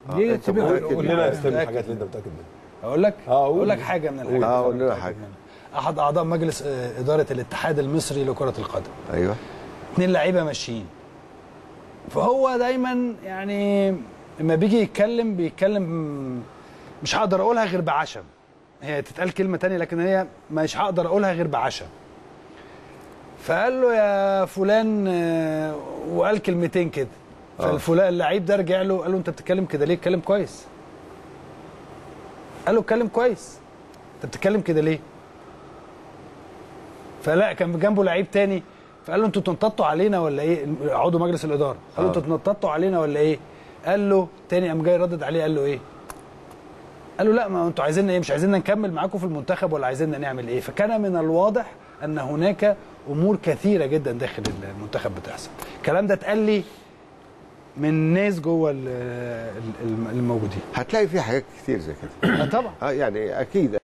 دي أنت تبقى متأكد قول قول لي لنا يا حاجة. اسلام متأكد. الحاجات اللي انت متاكد منها اقول لك آه، قول. اقول لك حاجه من الحاجات آه، اللي قول أنا لنا متأكد حاجة. منها. احد اعضاء مجلس آه، اداره الاتحاد المصري لكره القدم ايوه اتنين لعيبه ماشيين فهو دايما يعني لما بيجي يتكلم بيتكلم مش هقدر اقولها غير بعشم هي تتقال كلمه تانية لكن هي مش هقدر اقولها غير بعشم فقال له يا فلان آه، وقال كلمتين كده فالفلان اللعيب ده رجع له قال له انت بتتكلم كده ليه اتكلم كويس قال له اتكلم كويس انت بتتكلم كده ليه فلا كان جنبه لعيب تاني فقال له انتوا تنططوا علينا ولا ايه عضو مجلس الاداره قال له انتوا تنططوا علينا ولا ايه قال له تاني قام جاي ردد عليه قال له ايه قال له لا ما انتوا عايزيننا ايه مش عايزيننا نكمل معاكم في المنتخب ولا عايزيننا نعمل ايه فكان من الواضح ان هناك امور كثيره جدا داخل المنتخب بتحصل الكلام ده اتقال لي من ناس جوه ال- ال- الموجودين هتلاقي في حاجات كتير زي كده آه طبعا اه يعني اكيد